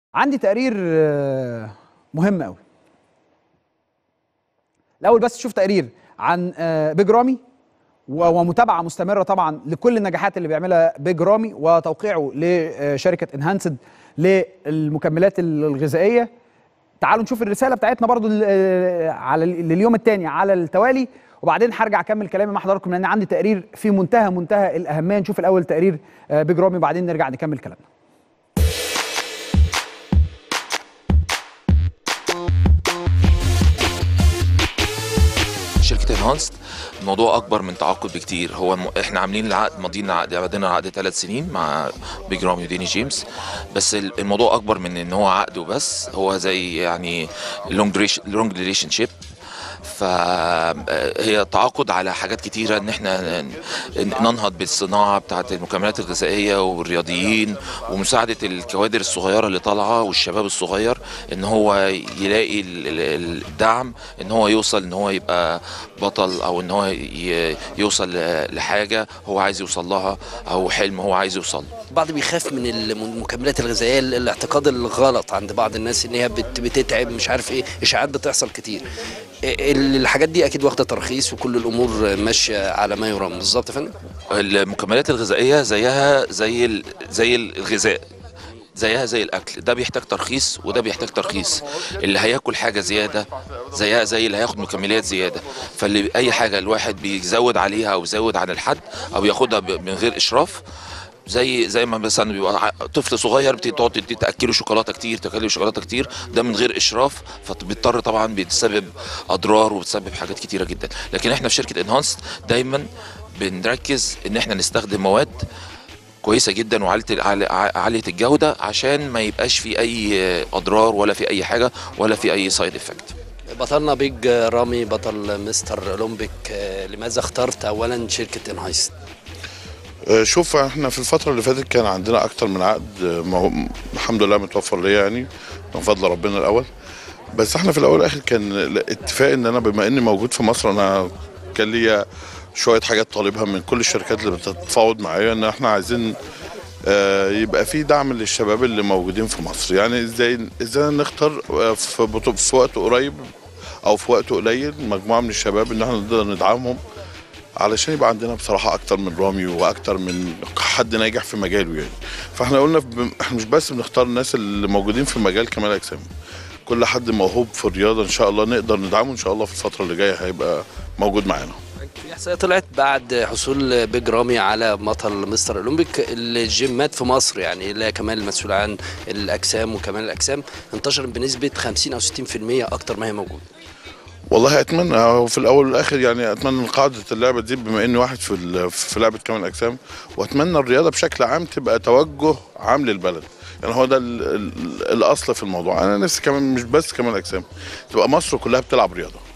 عندي تقرير آه، مهم قوي الاول بس شوف تقرير عن آه، بيج رامي و- ومتابعه مستمره طبعا لكل النجاحات اللي بيعملها بيج رامي وتوقيعه لشركه انهانسد للمكملات الغذائيه تعالوا نشوف الرساله بتاعتنا برضو ل- آه، على ال- لليوم الثاني على التوالي وبعدين هرجع اكمل كلامي مع حضراتكم لان عندي تقرير في منتهى منتهى الاهميه نشوف الاول تقرير آه، بيج رامي وبعدين نرجع نكمل كلامنا شركه انهانست الموضوع اكبر من تعاقد بكتير هو الم... احنا عاملين العقد ماضيين العقد عقدنا عقد ثلاث سنين مع بيج رامي وديني جيمس بس ال- الموضوع اكبر من ان هو عقد وبس هو زي يعني لونج لونج ريليشن شيب فهي تعاقد على حاجات كتيره ان احنا ن- ننهض بالصناعه بتاعه المكملات الغذائيه والرياضيين ومساعده الكوادر الصغيره اللي طالعه والشباب الصغير ان هو يلاقي ال- ال- الدعم ان هو يوصل ان هو يبقى بطل او ان هو ي- يوصل ل- لحاجه هو عايز يوصل لها او حلم هو عايز يوصل له. البعض بيخاف من المكملات الغذائيه الاعتقاد الغلط عند بعض الناس ان هي بت- بتتعب مش عارف ايه اشاعات بتحصل كتير ال- الحاجات دي اكيد واخده ترخيص وكل الامور ماشيه على ما يرام بالظبط يا فندم المكملات الغذائيه زيها زي ال- زي الغذاء زيها زي الاكل ده بيحتاج ترخيص وده بيحتاج ترخيص اللي هياكل حاجه زياده زيها زي اللي هياخد مكملات زياده فاللي اي حاجه الواحد بيزود عليها او يزود عن الحد او ياخدها ب- من غير اشراف زي زي ما مثلا بيبقى ع- طفل صغير بتقعد تدي- تاكله شوكولاته كتير تاكله شوكولاته كتير ده من غير اشراف فبيضطر طبعا بيتسبب اضرار وبتسبب حاجات كتيره جدا لكن احنا في شركه انهانس دايما بنركز ان احنا نستخدم مواد كويسه جدا وعاليه عال- عاليه الجوده عشان ما يبقاش في اي اضرار ولا في اي حاجه ولا في اي سايد افكت بطلنا بيج رامي بطل مستر اولمبيك آه، لماذا اخترت اولا شركه انهايست آه، شوف احنا في الفترة اللي فاتت كان عندنا أكتر من عقد آه، ما هو الحمد لله متوفر ليا يعني من فضل ربنا الأول بس احنا في الأول والآخر كان الاتفاق إن أنا بما إني موجود في مصر أنا كان ليا شوية حاجات طالبها من كل الشركات اللي بتتفاوض معايا إن احنا عايزين آه، يبقى في دعم للشباب اللي موجودين في مصر يعني ازاي ازاي نختار آه، في بطو- في وقت قريب او في وقت قليل مجموعه من الشباب ان احنا نقدر ندعمهم علشان يبقى عندنا بصراحه اكتر من رامي واكتر من حد ناجح في مجاله يعني فاحنا قلنا ب- احنا مش بس بنختار الناس اللي موجودين في مجال كمال الاجسام كل حد موهوب في الرياضه ان شاء الله نقدر ندعمه ان شاء الله في الفتره اللي جايه هيبقى موجود معانا في احصائيه طلعت بعد حصول بيج رامي على بطل مستر اولمبيك الجيمات في مصر يعني اللي هي كمان المسؤول عن الاجسام وكمال الاجسام انتشر بنسبه 50 او 60% اكتر ما هي موجوده والله اتمنى هو في الاول والاخر يعني اتمنى ان قاعده اللعبه دي بما اني واحد في ال- في لعبه كمال الاجسام واتمنى الرياضه بشكل عام تبقى توجه عام للبلد يعني هو ده ال ال الاصل في الموضوع انا نفسي كمان مش بس كمال اجسام تبقى مصر كلها بتلعب رياضه